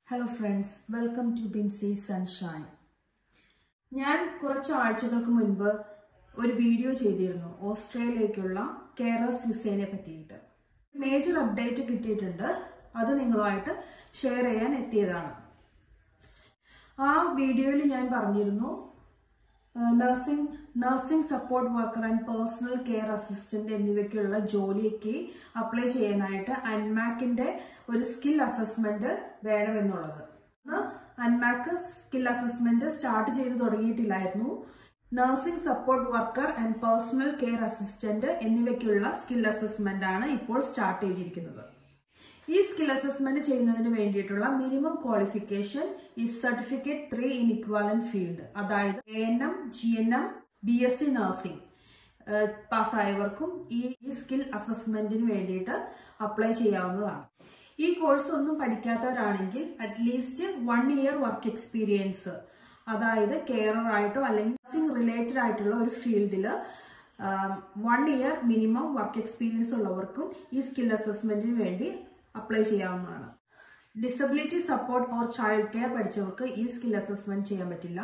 Hello friends welcome to Binsy sunshine ഞാൻ കുറച്ച് ആഴ്ചകൾക്ക് മുൻപ് ഒരു വീഡിയോ ചെയ്തിരുന്നു ഓസ്ട്രേലിയയിലേക്കുള്ള കെയറേഴ്സ് വിസേനെ പറ്റിയിട്ട് മേജർ അപ്ഡേറ്റ് കിട്ടിയിട്ടുണ്ട് അത് നിങ്ങളുമായിട്ട് ഷെയർ ചെയ്യാൻ എത്തിയതാണ് ആ വീഡിയോയിൽ ഞാൻ പറഞ്ഞിരുന്നു nursing nursing support worker and personal care assistant എന്നിവയ്ക്കുള്ള ജോലിക്ക് അപ്ലൈ ചെയ്യാനായിട്ട് അൻമാക്കിന്റെ ഒരു സ്കിൽ അസസ്മെന്റ് വേണമെന്നുള്ളത് അൻമാക്ക് സ്കിൽ അസസ്മെന്റ് സ്റ്റാർട്ട് ചെയ്ത് തുടങ്ങിയിട്ടില്ലായിരുന്നു nursing support worker and personal care assistant എന്നിവയ്ക്കുള്ള സ്കിൽ അസസ്മെന്റ് ആണ് ഇപ്പോൾ സ്റ്റാർട്ട് ചെയ്തിരിക്കുന്നത് ഈ സ്കിൽ അസസ്മെന്റ് ചെയ്യുന്നതിന് വേണ്ടിയിട്ടുള്ള മിനിമം ക്വാളിഫിക്കേഷൻ ഈ certificate three in equivalent field അതായത് A N M G N M B S C nursing പാസ്സായവർക്കും ഈ സ്കിൽ അസസ്മെന്റിന് വേണ്ടിയിട്ട് അപ്ലൈ ചെയ്യാവുന്നതാണ് ഈ കോഴ്സ് ഒന്നും പഠിക്കാത്തവരാണെങ്കിൽ at least one year work experience അതായത് കെയറർ ആയിട്ടോ അല്ലെങ്കിൽ നഴ്സിംഗ് റിലേറ്റഡ് ആയിട്ടുള്ള ഒരു ഫീൽഡിൽ one year minimum work experience ഉള്ളവർക്കും ഈ സ്കിൽ അസസ്മെന്റിന് വേണ്ടി അപ്ലൈ ചെയ്യാവുന്നതാണ് disability support or child care പഠിച്ചവർക്ക് ഈ സ്കിൽ അസസ്മെന്റ് ചെയ്യാൻ പറ്റില്ല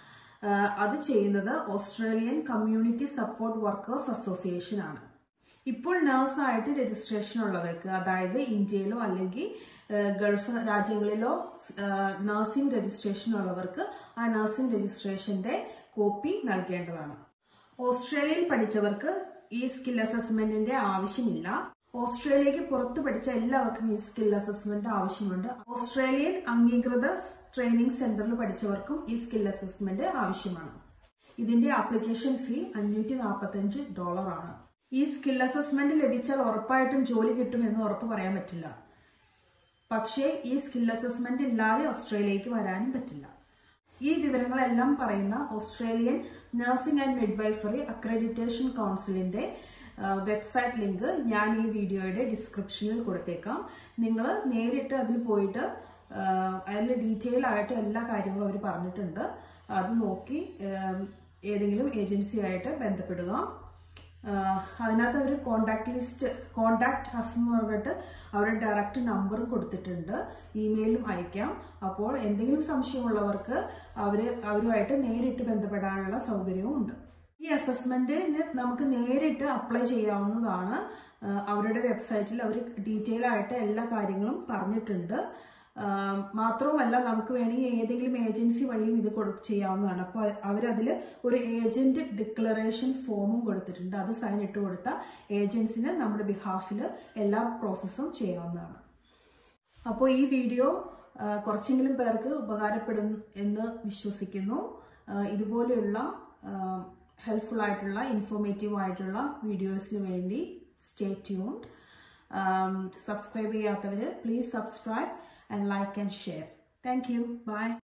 അത് ചെയ്യുന്നത് Australian community support workers association ആണ് ഇപ്പോൾ നഴ്സായിട്ട് രജിസ്ട്രേഷൻ ഉള്ളവർക്ക് അതായത് ഇന്ത്യയിലോ അല്ലെങ്കിൽ ഗൾഫ് രാജ്യങ്ങളിലോ നഴ്സിംഗ് രജിസ്ട്രേഷൻ ഉള്ളവർക്ക് ആ നഴ്സിംഗ് രജിസ്ട്രേഷന്റെ കോപ്പി നൽകേണ്ടതാണ് ഓസ്ട്രേലിയയിൽ പഠിച്ചവർക്ക് ഈ സ്കിൽ അസസ്മെന്റിന്റെ ആവശ്യമില്ല ഓസ്ട്രേലിയക്ക് പുറത്ത് പഠിച്ച എല്ലാവർക്കും ഈ സ്കിൽ അസസ്മെന്റ് ആവശ്യമുണ്ട് ഓസ്ട്രേലിയൻ അംഗീകൃത ട്രെയിനിങ് സെന്ററിൽ പഠിച്ചവർക്കും ഈ സ്കിൽ അസസ്മെന്റ് ആവശ്യമാണ് ഇതിന്റെ ആപ്ലിക്കേഷൻ ഫീ അഞ്ഞൂറ്റി നാൽപ്പത്തഞ്ച് ഡോളർ ആണ് ഈ സ്കിൽ അസസ്മെന്റ് ലഭിച്ചാൽ ഉറപ്പായിട്ടും ജോലി കിട്ടുമെന്ന് ഉറപ്പ് പറയാൻ പറ്റില്ല പക്ഷേ ഈ സ്കിൽ അസസ്മെന്റ് ഇല്ലാതെ ഓസ്ട്രേലിയക്ക് വരാനും പറ്റില്ല ഈ വിവരങ്ങളെല്ലാം പറയുന്ന Australian nursing and midwifery accreditation കൗൺസിലിന്റെ വെബ്സൈറ്റ് ലിങ്ക് ഞാൻ ഈ വീഡിയോയുടെ ഡിസ്ക്രിപ്ഷനിൽ കൊടുത്തേക്കാം നിങ്ങൾ നേരിട്ട് അതിൽ പോയിട്ട് അതിൽ ഡീറ്റെയിൽ ആയിട്ട് എല്ലാ കാര്യങ്ങളും അവർ പറഞ്ഞിട്ടുണ്ട് അത് നോക്കി ഏതെങ്കിലും ഏജൻസി ആയിട്ട് ബന്ധപ്പെടുക അതിനകത്ത് അവർ കോണ്ടാക്ട് ലിസ്റ്റ് കോണ്ടാക്ട് ഹസ് എന്ന് പറഞ്ഞിട്ട് അവരുടെ ഡയറക്റ്റ് നമ്പറും കൊടുത്തിട്ടുണ്ട് ഇമെയിലും അയക്കാം അപ്പോൾ എന്തെങ്കിലും സംശയമുള്ളവർക്ക് അവർ അവരുമായിട്ട് നേരിട്ട് ബന്ധപ്പെടാനുള്ള സൗകര്യവും ഉണ്ട് ഈ അസസ്മെന്റിന് നമുക്ക് നേരിട്ട് അപ്ലൈ ചെയ്യാവുന്നതാണ് അവരുടെ വെബ്സൈറ്റിൽ അവർ ഡീറ്റെയിൽ ആയിട്ട് എല്ലാ കാര്യങ്ങളും പറഞ്ഞിട്ടുണ്ട് മാത്രവുമല്ല നമുക്ക് വേണമെങ്കിൽ ഏതെങ്കിലും ഏജൻസി വഴിയും ഇത് കൊടു ചെയ്യാവുന്നതാണ് അപ്പോൾ അവരതിൽ ഒരു ഏജന്റ് ഡിക്ലറേഷൻ ഫോമും കൊടുത്തിട്ടുണ്ട് അത് സൈൻ ഇട്ട് കൊടുത്ത ഏജൻസിന് നമ്മുടെ ബിഹാഫിൽ എല്ലാ പ്രോസസ്സും ചെയ്യാവുന്നതാണ് അപ്പോൾ ഈ വീഡിയോ കുറച്ചെങ്കിലും പേർക്ക് ഉപകാരപ്പെടും എന്ന് വിശ്വസിക്കുന്നു ഇതുപോലെയുള്ള ഹെൽപ്ഫുൾ ആയിട്ടുള്ള ഇൻഫോർമേറ്റീവ് ആയിട്ടുള്ള വീഡിയോസിന് വേണ്ടി സ്റ്റേ ട്യൂൺഡ് സബ്സ്ക്രൈബ് ചെയ്യാത്തവർ please subscribe and like and share. Thank you. Bye.